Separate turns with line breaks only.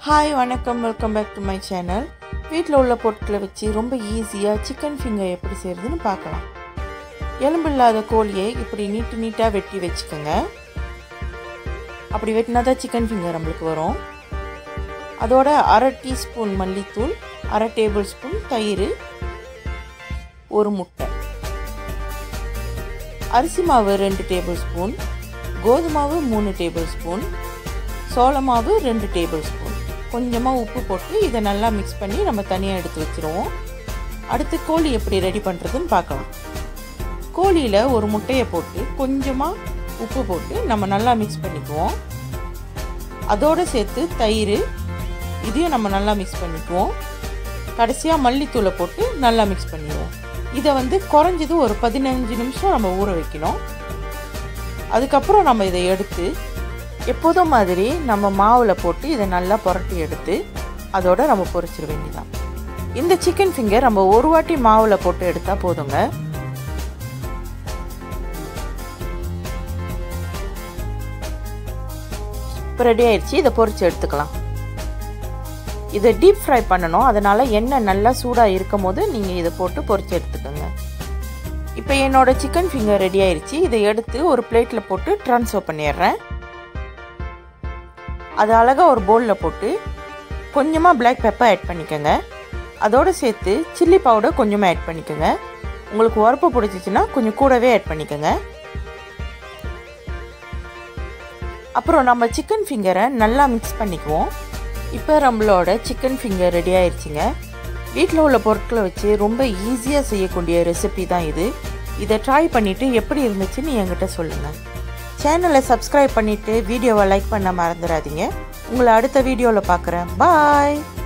hi வணக்கம் welcome back to my channel வீட்டில் உள்ள பொருட்களை வச்சு ரொம்ப ஈஸியாக சிக்கன் ஃபிங்கர் எப்படி செய்கிறதுன்னு பார்க்கலாம் எலும்பு இல்லாத கோழியை இப்படி நீட்டு நீட்டாக வெட்டி வச்சுக்கோங்க அப்படி வெட்டினா தான் சிக்கன் ஃபிங்கர் நம்மளுக்கு வரும் அதோட அரை டீஸ்பூன் மல்லித்தூள் அரை டேபிள் ஸ்பூன் தயிர் ஒரு முட்டை அரிசி மாவு ரெண்டு டேபிள் ஸ்பூன் கோதுமாவு மூணு டேபிள் ஸ்பூன் சோள மாவு ரெண்டு டேபிள் ஸ்பூன் கொஞ்சமாக உப்பு போட்டு இதை நல்லா மிக்ஸ் பண்ணி நம்ம தனியாக எடுத்து வச்சுருவோம் அடுத்து கோழி எப்படி ரெடி பண்ணுறதுன்னு பார்க்கலாம் கோழியில் ஒரு முட்டையை போட்டு கொஞ்சமாக உப்பு போட்டு நம்ம நல்லா மிக்ஸ் பண்ணிக்குவோம் அதோடு சேர்த்து தயிர் இதையும் நம்ம நல்லா மிக்ஸ் பண்ணிக்குவோம் கடைசியாக மல்லித்தூளை போட்டு நல்லா மிக்ஸ் பண்ணிடுவோம் இதை வந்து குறைஞ்சது ஒரு பதினஞ்சு நிமிஷம் நம்ம ஊற வைக்கணும் அதுக்கப்புறம் நம்ம இதை எடுத்து எப்போதும் மாதிரி நம்ம மாவில் போட்டு இதை நல்லா புரட்டி எடுத்து அதோட நம்ம பொரிச்சிட வேண்டியதான் இந்த சிக்கன் ஃபிங்கர் நம்ம ஒரு வாட்டி மாவில் போட்டு எடுத்தால் போதுங்க இப்போ ரெடி ஆயிடுச்சு இதை பொரிச்சு எடுத்துக்கலாம் இதை டீப் ஃப்ரை பண்ணணும் அதனால் எண்ணெய் நல்லா சூடாக இருக்கும் போது நீங்கள் இதை போட்டு பொரிச்சு எடுத்துக்கோங்க இப்போ என்னோடய சிக்கன் ஃபிங்கர் ரெடி ஆயிடுச்சு இதை எடுத்து ஒரு பிளேட்டில் போட்டு ட்ரான்ஸ்ஃபர் பண்ணிடுறேன் அது அழகாக ஒரு பவுலில் போட்டு கொஞ்சமாக பிளாக் பெப்பர் ஆட் பண்ணிக்கோங்க அதோடு சேர்த்து சில்லி பவுடர் கொஞ்சமாக ஆட் பண்ணிக்கோங்க உங்களுக்கு உரப்பு பிடிச்சிச்சின்னா கொஞ்சம் கூடவே ஆட் பண்ணிக்கோங்க அப்புறம் நம்ம சிக்கன் ஃபிங்கரை நல்லா மிக்ஸ் பண்ணிக்குவோம் இப்போ நம்மளோட சிக்கன் ஃபிங்கர் ரெடி ஆயிடுச்சுங்க வீட்டில் உள்ள பொருட்களை வச்சு ரொம்ப ஈஸியாக செய்யக்கூடிய ரெசிபி தான் இது இதை ட்ரை பண்ணிவிட்டு எப்படி இருந்துச்சுன்னு என்கிட்ட சொல்லுங்கள் சேனலை சப்ஸ்கிரைப் பண்ணிவிட்டு வீடியோவை லைக் பண்ண மறந்துடாதீங்க உங்களை அடுத்த வீடியோவில் பார்க்குறேன் பாய்